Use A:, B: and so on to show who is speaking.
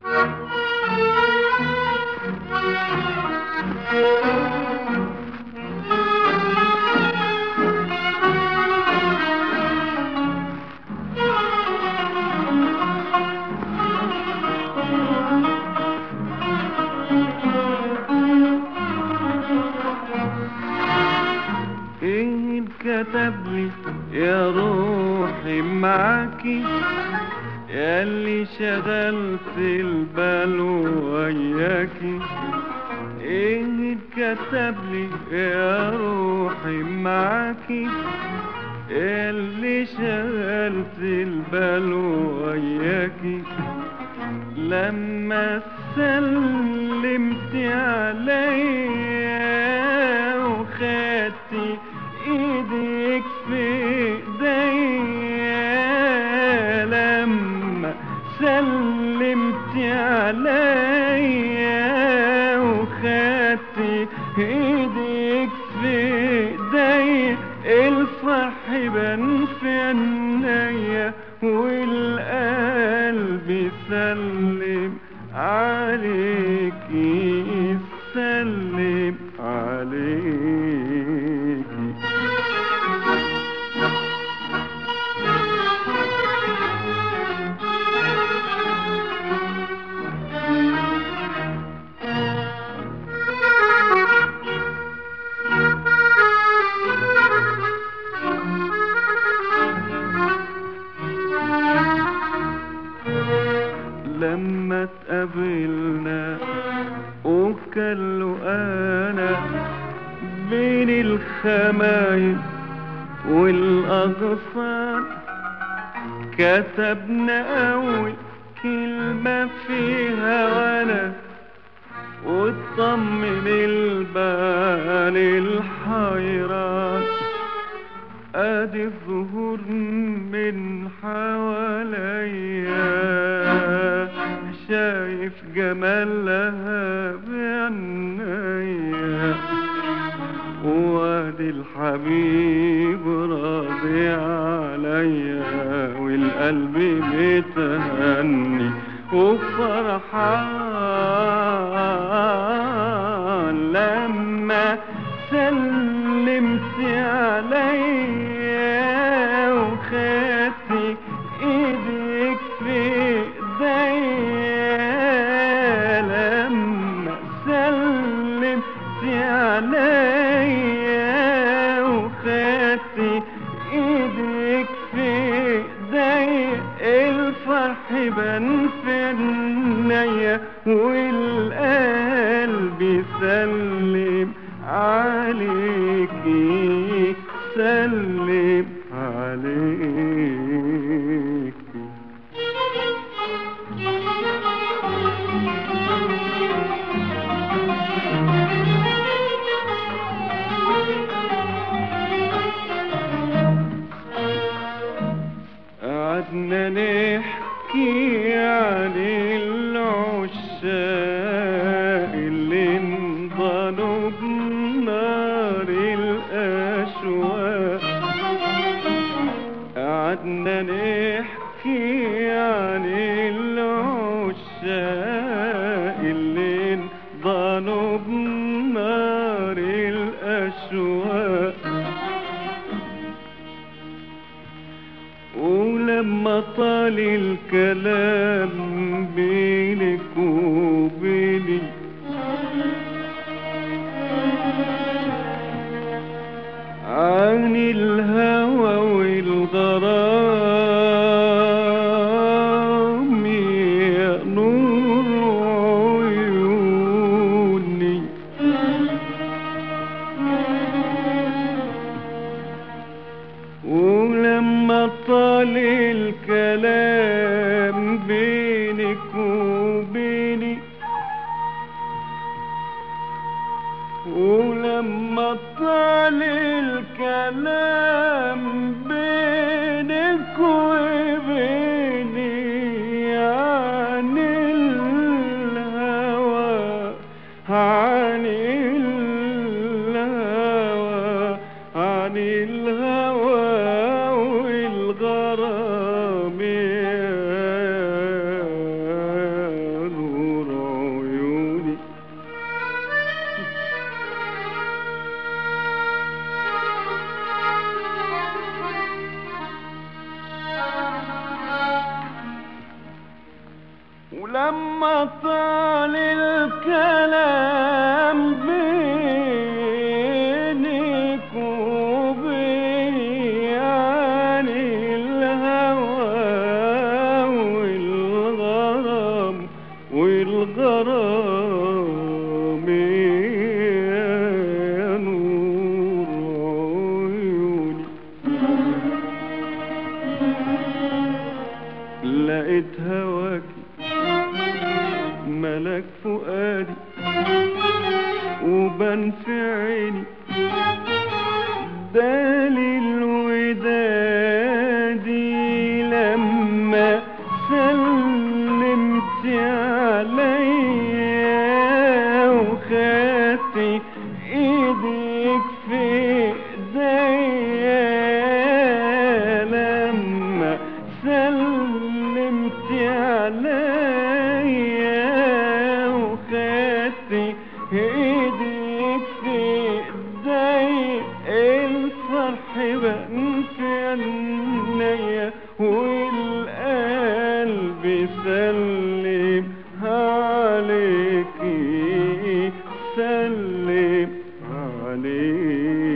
A: ايه كتب لي يا روحي معاكي يا اللي شغلت البال وياكي ايه كتب لي يا روحي معاكي يا اللي شغلت البال وياكي لما سلمت عليا وخدتي ايدك في ايديا لما سلمت عليا وخدتي ايدك في ايديا الفرح بان في عينيا والقلب سلم عليكي سلم عليكي لما اتقابلنا وكلوا انا بين الخمايل والاغصان كتبنا اول كلمة فيها وانا وطمن البال الحيران ادي الظهور من حواليا شايف جمالها بعينيا وادي الحبيب راضي عليا والقلب متهني وفرحان لما سلمت عليا وخدتي ايدك في ايديا لما سلمت عليا وخدتي ايدك في ايديا الفرح بان في عينيا والقلب سلم عليكي سلم عليكي قعدنا نحكي عن العشاق اللي انضلوا بنار الأشواق قعدنا نحكي عن العشاق اللي انضلوا بنار الأشواق ولما طال الكلام بينك وبيني عن الهوى والغرام يا نور عيوني ولما طال الكلام بينك وبيني ولما طال الكلام بينك وبيني عن الهوى عن الهوى عن الهوى والغرام يا ولما طال الكلام بينك وبيني عن الهوى والغرام والغرام يا نور عيوني لقيت هواكي ملك فؤادي وبان في عيني دليل ودادي لما سلمت عليا وخدت ايدك في ايديا لما سلمت عليا وخدت ايدك في ايديا الفرح بان في عينيا والقلب سلم عليكي سلم عليكي